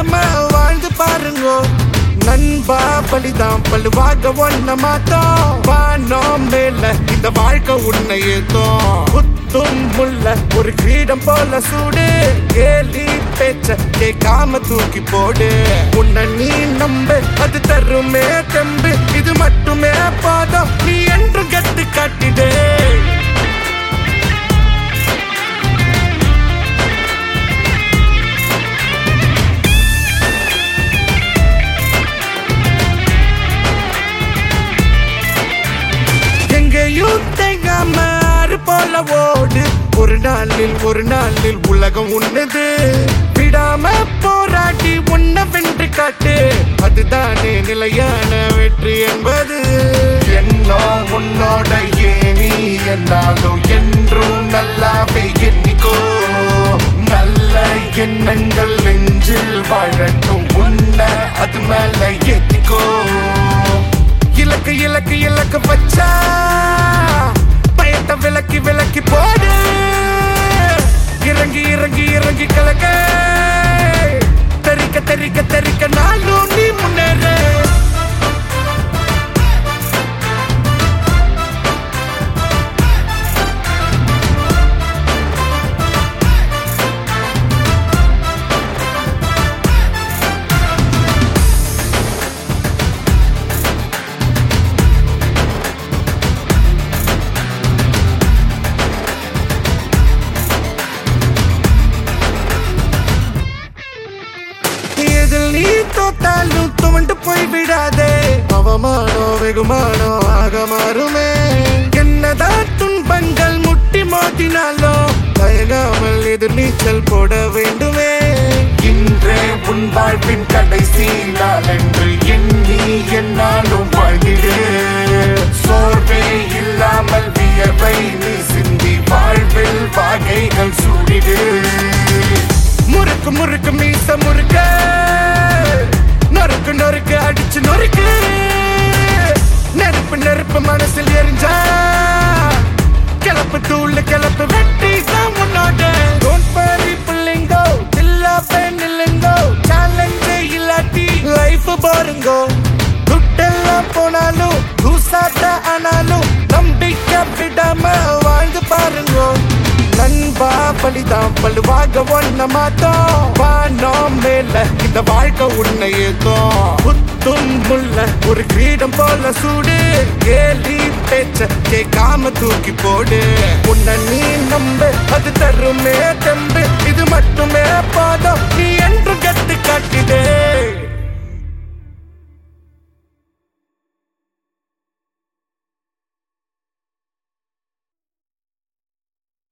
விடாம வாழ்ந்து பாருங்க நண்பா பலிதான் பழுவாக ஒன்ன மாத்தோம் வானோம் மேல இந்த வாழ்க்கை உன்னை ஏத்தோம் குத்தும் முள்ள ஒரு கிரீடம் போல சூடு கேலி பேச்ச கேட்காம தூக்கி போடு உன்னை நீ நம்பு அது தருமே தெம்பு இது மட்டுமே போதும் நீ என்று கட்டு காட்டிடு எங்கேயும் தேங்காம ஆறு போல ஓடு ஒரு நாளில் ஒரு நாளில் உலகம் உன்னது விடாம போராடி உன்னை வென்று காட்டு அதுதானே நிலையான வெற்றி என்பது என்னோ உன்னோட ஏனி என்னாலும் என்றும் நல்லாவே எண்ணிக்கோ நல்ல எண்ணங்கள் நெஞ்சில் வாழட்டும் உன்னை அது மேல ஏத்திக்கோ இலக்கு இலக்கு இலக்கு வச்சா பயத்தை விலக்கி விலக்கி போடு இறங்கி இறங்கி இறங்கி கலக்க தெரிக்க தெரிக்க தெரிக்க நாளும் நீ முன்னேறு இதில் நீ தோத்தாலும் துவண்டு போய் விடாதே அவமானம் வெகுமானம் ஆக மாறுமே என்னதான் துன்பங்கள் முட்டி மோதினாலும் தயங்காமல் எதிர் நீச்சல் போட வேண்டுமே இன்றே உன் வாழ்வின் கடைசி நாள் என்று எண்ணி என்னாலும் வாழ்ந்திடு சோர்வே இல்லாமல் வியர்வை நீ சிந்தி வாழ்வில் வாகைகள் சூடிடு முறுக்கு முறுக்கு மீச முறுக்க நொறுக்கு நொறுக்கு அடிச்சு நொறுக்கு நெருப்பு நெருப்பு மனசில் எரிஞ்சா கிளப்பு தூள் கிளப்பு வெட்டி தான் உன்னோட டோன்ட் வரி பிள்ளைங்கோ தில்லா பெண்ணில்லைங்கோ சேலஞ்ச் இல்லாட்டி லைஃப் பாருங்கோ துட்டெல்லாம் போனாலும் தூசாத்த ஆனாலும் நம்பிக்கை விடாம வாழ்ந்து பாருங்கோ நண்பா பலிதான் பழுவாக ஒன்ன மாத்தோம் வானோம் மேல இந்த வாழ்க்கை உன்னை ஏத்தோம் குத்தும் முள்ள ஒரு கிரீடம் போல சூடு கேலி பேச்ச கேட்காம தூக்கி போடு உன்னை நீ நம்பு அது தருமே தெம்பு இது மட்டுமே